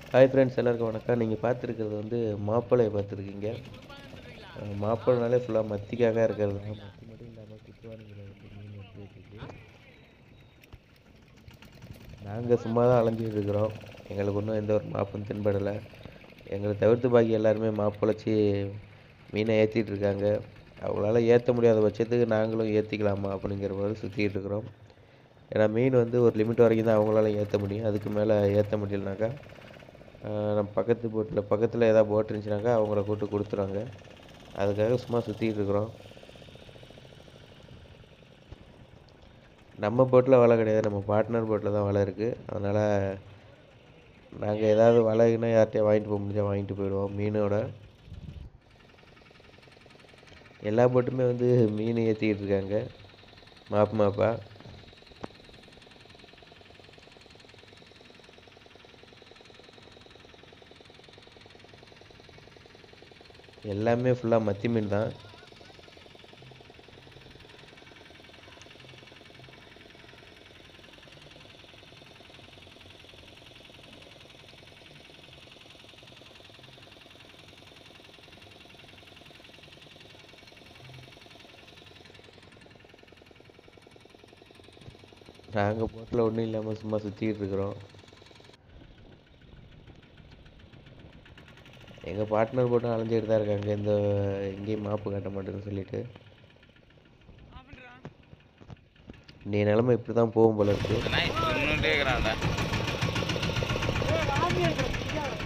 hi friends எல்லாருக்கும் வணக்கம் நீங்கள் பார்த்துருக்கிறது வந்து மாப்பிள்ளையை பார்த்துருக்கீங்க மாப்பிள்ளைனாலே ஃபுல்லாக மத்திக்காக இருக்கிறது தான் மத்தி மட்டும் இல்லாமல் குத்துவானுங்கிற வந்து மீன் எடுத்து வச்சுருக்கு நாங்கள் சும்மா தான் அலைஞ்சிட்டு இருக்கிறோம் எங்களுக்கு ஒன்றும் எந்த ஒரு மாப்பும் தென்படலை எங்களை தவிர்த்து பாக்கி எல்லாருமே மாப்பிளைச்சி மீனை ஏற்றிட்டு இருக்காங்க அவங்களால ஏற்ற முடியாத பட்சத்துக்கு நாங்களும் ஏற்றிக்கலாமா அப்படிங்கிற மாதிரி சுற்றிட்டு இருக்கிறோம் ஏன்னா மீன் வந்து ஒரு லிமிட் வரைக்கும் தான் அவங்களால ஏற்ற முடியும் அதுக்கு மேலே ஏற்ற முடியலனாக்கா ஆஹ் நம்ம பக்கத்து போட்டில் பக்கத்தில் ஏதாவது போட் இருந்துச்சுனாக்கா அவங்கள கூப்பிட்டு கொடுத்துருவாங்க அதுக்காக சும்மா சுற்றிட்டு இருக்கிறோம் நம்ம போட்டில் வலை கிடையாது நம்ம பார்ட்னர் போட்டில் தான் வலை இருக்குது அதனால் நாங்கள் ஏதாவது வலைன்னா யார்கிட்டயா வாங்கிட்டு போக முடிஞ்சால் வாங்கிட்டு போயிடுவோம் மீனோட எல்லா போட்டுமே வந்து மீன் ஏற்றிக்கிட்டு இருக்காங்க மாப்பு மாப்பா எல்லாமே ஃபுல்லாக மத்தி மீன் தான் நாங்கள் போட்டில் ஒன்றும் இல்லாமல் சும்மா சுற்றிக்கிட்டு இருக்கிறோம் எங்கள் பார்ட்னர் போட்டும் அலைஞ்சிட்டு தான் இருக்காங்க இந்த எங்கேயும் மாப்பு காட்ட மாட்டேன்னு சொல்லிட்டு நீ நிலமை இப்படி தான் போகும் போல இருக்கு நைஸ் இன்னும் கேட்குறான்டா